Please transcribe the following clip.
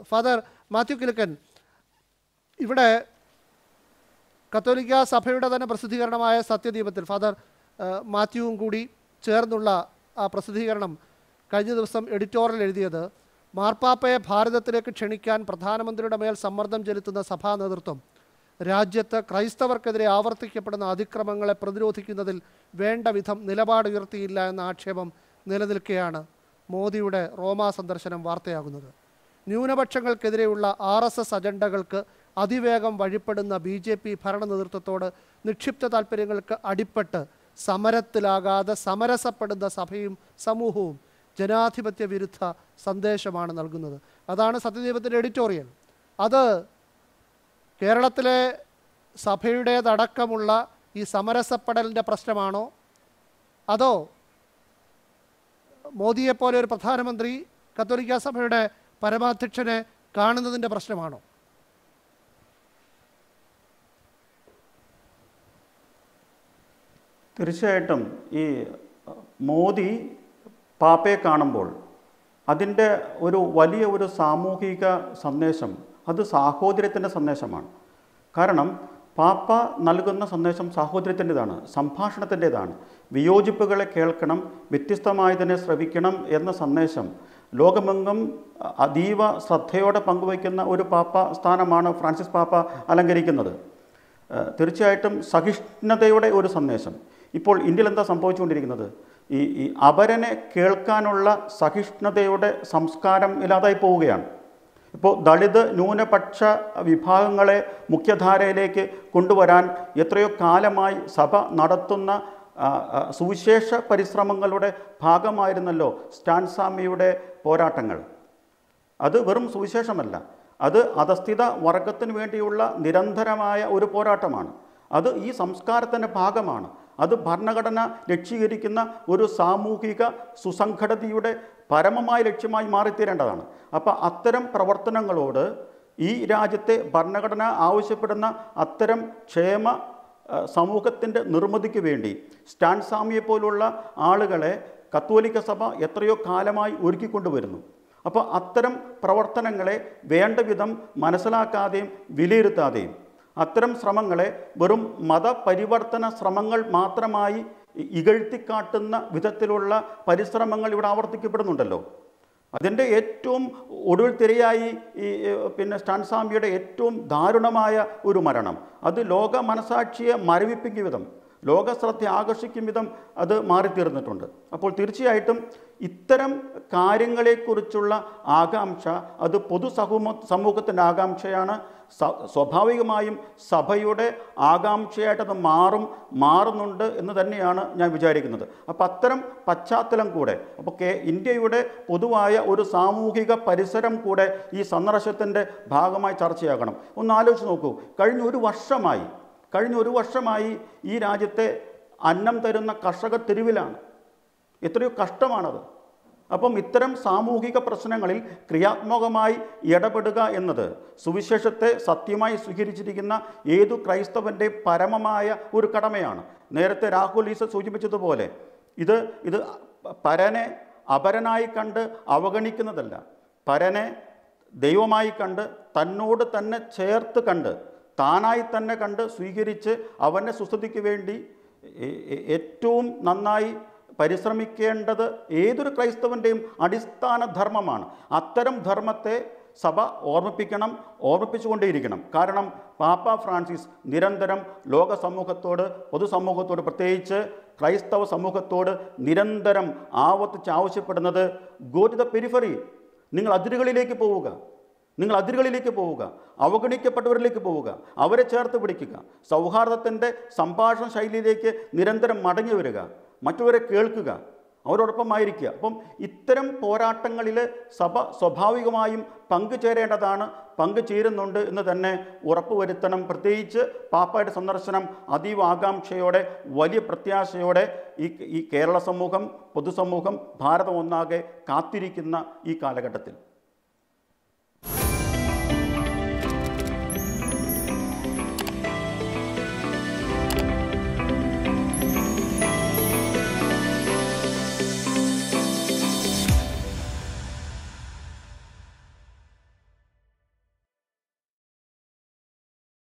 father Mathew കിലുക്കൻ ഇവിടെ കത്തോലിക്ക സഭയുടെ തന്നെ പ്രസിദ്ധീകരണമായ സത്യദീപത്തിൽ ഫാദർ ആ, മാത്യുവും കൂടി ചേർന്നുള്ള ആ പ്രസിദ്ധീകരണം കഴിഞ്ഞ ദിവസം എഡിറ്റോറിയൽ എഴുതിയത് മാർപ്പാപ്പയെ ഭാരതത്തിലേക്ക് ക്ഷണിക്കാൻ പ്രധാനമന്ത്രിയുടെ മേൽ സമ്മർദ്ദം ചെലുത്തുന്ന സഭാ നേതൃത്വം രാജ്യത്ത് ക്രൈസ്തവർക്കെതിരെ ആവർത്തിക്കപ്പെടുന്ന അതിക്രമങ്ങളെ പ്രതിരോധിക്കുന്നതിൽ വേണ്ട വിധം നിലപാട് ഉയർത്തിയില്ല എന്ന ആക്ഷേപം നിലനിൽക്കെയാണ് മോദിയുടെ റോമാ സന്ദർശനം വാർത്തയാകുന്നത് ന്യൂനപക്ഷങ്ങൾക്കെതിരെയുള്ള ആർ എസ് എസ് അജണ്ടകൾക്ക് അതിവേഗം വഴിപ്പെടുന്ന ബി ജെ പി ഭരണ നേതൃത്വത്തോട് നിക്ഷിപ്ത താല്പര്യങ്ങൾക്ക് അടിപ്പെട്ട് സമരത്തിലാകാതെ സമരസപ്പെടുന്ന സഭയും സമൂഹവും ജനാധിപത്യ വിരുദ്ധ സന്ദേശമാണ് നൽകുന്നത് അതാണ് സത്യദീപത്തിൻ്റെ എഡിറ്റോറിയൽ അത് കേരളത്തിലെ സഭയുടേതടക്കമുള്ള ഈ സമരസപ്പെടലിൻ്റെ പ്രശ്നമാണോ അതോ മോദിയെപ്പോലെ ഒരു പ്രധാനമന്ത്രി കത്തോലിക്ക സഭയുടെ പരമാധ്യക്ഷനെ കാണുന്നതിൻ്റെ പ്രശ്നമാണോ തീർച്ചയായിട്ടും ഈ മോദി പാപ്പയെ കാണുമ്പോൾ അതിൻ്റെ ഒരു വലിയ ഒരു സാമൂഹിക സന്ദേശം അത് സാഹോദര്യത്തിൻ്റെ സന്ദേശമാണ് കാരണം പാപ്പ നൽകുന്ന സന്ദേശം സാഹോദര്യത്തിൻ്റെതാണ് സംഭാഷണത്തിൻ്റെതാണ് വിയോജിപ്പുകളെ കേൾക്കണം വ്യത്യസ്തമായതിനെ ശ്രവിക്കണം എന്ന സന്ദേശം ലോകമെങ്ങും അതീവ ശ്രദ്ധയോടെ പങ്കുവയ്ക്കുന്ന ഒരു പാപ്പ സ്ഥാനമാണ് ഫ്രാൻസിസ് പാപ്പ അലങ്കരിക്കുന്നത് ഏഹ് തീർച്ചയായിട്ടും സഹിഷ്ണുതയുടെ ഒരു സന്ദേശം ഇപ്പോൾ ഇന്ത്യയിൽ എന്താ സംഭവിച്ചുകൊണ്ടിരിക്കുന്നത് ഈ ഈ അപരനെ കേൾക്കാനുള്ള സഹിഷ്ണുതയുടെ സംസ്കാരം ഇല്ലാതായി പോവുകയാണ് ഇപ്പോൾ ദളിത് ന്യൂനപക്ഷ വിഭാഗങ്ങളെ മുഖ്യധാരയിലേക്ക് കൊണ്ടുവരാൻ എത്രയോ കാലമായി സഭ നടത്തുന്ന ആ, ആ, സുവിശേഷ പരിശ്രമങ്ങളുടെ ഭാഗമായിരുന്നല്ലോ സ്റ്റാൻസാമിയുടെ പോരാട്ടങ്ങൾ അത് വെറും സുവിശേഷമല്ല അത് അധസ്ഥിത വർഗത്തിന് വേണ്ടിയുള്ള നിരന്തരമായ ഒരു പോരാട്ടമാണ് അത് ഈ സംസ്കാരത്തിൻ്റെ ഭാഗമാണ് അത് ഭരണഘടന ലക്ഷീകരിക്കുന്ന ഒരു സാമൂഹിക സുസംഘടതയുടെ പരമമായ ലക്ഷ്യമായി മാറിത്തീരേണ്ടതാണ് അപ്പോൾ അത്തരം പ്രവർത്തനങ്ങളോട് ഈ രാജ്യത്തെ ഭരണഘടന ആവശ്യപ്പെടുന്ന അത്തരം ക്ഷേമ സമൂഹത്തിൻ്റെ നിർമ്മിതിക്ക് വേണ്ടി സ്റ്റാൻസാമിയെ പോലുള്ള ആളുകളെ കത്തോലിക്ക സഭ എത്രയോ കാലമായി ഒരുക്കിക്കൊണ്ടുവരുന്നു അപ്പോൾ അത്തരം പ്രവർത്തനങ്ങളെ വേണ്ട വിധം മനസ്സിലാക്കാതെയും വിലയിരുത്താതെയും അത്തരം ശ്രമങ്ങളെ വെറും മതപരിവർത്തന ശ്രമങ്ങൾ മാത്രമായി ഇ- ഇകഴ്ത്തിക്കാട്ടുന്ന വിധത്തിലുള്ള പരിശ്രമങ്ങൾ ഇവിടെ ആവർത്തിക്കപ്പെടുന്നുണ്ടല്ലോ അതിൻ്റെ ഏറ്റവും ഒടുവിൽ തിരയായി ഈ ഏഹ്, പിന്നെ സ്റ്റാൻസാമിയുടെ ഏറ്റവും ദാരുണമായ ഒരു മരണം അത് ലോക മനസാക്ഷിയെ മരവിപ്പിക്കും വിധം ലോകശ്രദ്ധ ആകർഷിക്കും വിധം അത് മാറിത്തീർന്നിട്ടുണ്ട് അപ്പോൾ തീർച്ചയായിട്ടും ഇത്തരം കാര്യങ്ങളെക്കുറിച്ചുള്ള ആകാംക്ഷ അത് പൊതു സമൂഹ സമൂഹത്തിൻ്റെ ആകാംക്ഷയാണ് സ- സ്വാഭാവികമായും സഭയുടെ ആകാംക്ഷയായിട്ട് അത് മാറും മാറുന്നുണ്ട് എന്ന് തന്നെയാണ് ഞാൻ വിചാരിക്കുന്നത് അപ്പോൾ അത്തരം പശ്ചാത്തലം കൂടെ അപ്പോൾ കേ ഇന്ത്യയുടെ പൊതുവായ ഒരു സാമൂഹിക പരിസരം കൂടെ ഈ സന്ദർശനത്തിൻ്റെ ഭാഗമായി ചർച്ചയാകണം ഒന്ന് ആലോചിച്ച് നോക്കൂ കഴിഞ്ഞ ഒരു വർഷമായി കഴിഞ്ഞ ഒരു വർഷമായി ഈ രാജ്യത്തെ അന്നം തരുന്ന കർഷക തെരുവിലാണ് എത്രയോ കഷ്ടമാണത് അപ്പം ഇത്തരം സാമൂഹിക പ്രശ്നങ്ങളിൽ ക്രിയാത്മകമായി ഇടപെടുക എന്നത് സുവിശേഷത്തെ സത്യമായി സ്വീകരിച്ചിരിക്കുന്ന ഏതു ക്രൈസ്തവൻ്റെ പരമമായ ഒരു കടമയാണ് നേരത്തെ രാഹുൽ ഈസ സൂചിപ്പിച്ചതുപോലെ ഇത് ഇത് പരനെ അപരനായി കണ്ട് അവഗണിക്കുന്നതല്ല പരനെ ദൈവമായി കണ്ട് തന്നോട് തന്നെ ചേർത്ത് കണ്ട് താനായി തന്നെ കണ്ട് സ്വീകരിച്ച് അവൻ്റെ സുസ്ഥിതിക്ക് വേണ്ടി ഏ- ഏ- ഏറ്റവും നന്നായി പരിശ്രമിക്കേണ്ടത് ഏതൊരു ക്രൈസ്തവൻ്റെയും അടിസ്ഥാന ധർമ്മമാണ് അത്തരം ധർമ്മത്തെ സഭ ഓർമ്മിപ്പിക്കണം ഓർമ്മിപ്പിച്ചുകൊണ്ടേയിരിക്കണം കാരണം പാപ്പ ഫ്രാൻസിസ് നിരന്തരം ലോക സമൂഹത്തോട് പൊതുസമൂഹത്തോട് പ്രത്യേകിച്ച് ക്രൈസ്തവ സമൂഹത്തോട് നിരന്തരം ആവർത്തിച്ച് ആവശ്യപ്പെടുന്നത് ഗോ ടു ദ പെരിഫറി നിങ്ങൾ അതിരുകളിലേക്ക് പോവുക നിങ്ങൾ അതിരുകളിലേക്ക് പോവുക അവഗണിക്കപ്പെട്ടവരിലേക്ക് പോവുക അവരെ ചേർത്ത് പിടിക്കുക സൗഹാർദ്ദത്തിൻ്റെ സംഭാഷണ ശൈലിയിലേക്ക് നിരന്തരം മടങ്ങി വരിക മറ്റുള്ളവരെ കേൾക്കുക അവരോടൊപ്പമായിരിക്കുക അപ്പം ഇത്തരം പോരാട്ടങ്ങളിൽ സഭ സ്വാഭാവികമായും പങ്കുചേരേണ്ടതാണ് പങ്കുചേരുന്നുണ്ട് എന്ന് തന്നെ ഉറപ്പുവരുത്തണം പ്രത്യേകിച്ച് പാപ്പയുടെ സന്ദർശനം അതീവ ആകാംക്ഷയോടെ വലിയ പ്രത്യാശയോടെ ഈ ഈ കേരള സമൂഹം പൊതുസമൂഹം ഭാരതം ഒന്നാകെ കാത്തിരിക്കുന്ന ഈ കാലഘട്ടത്തിൽ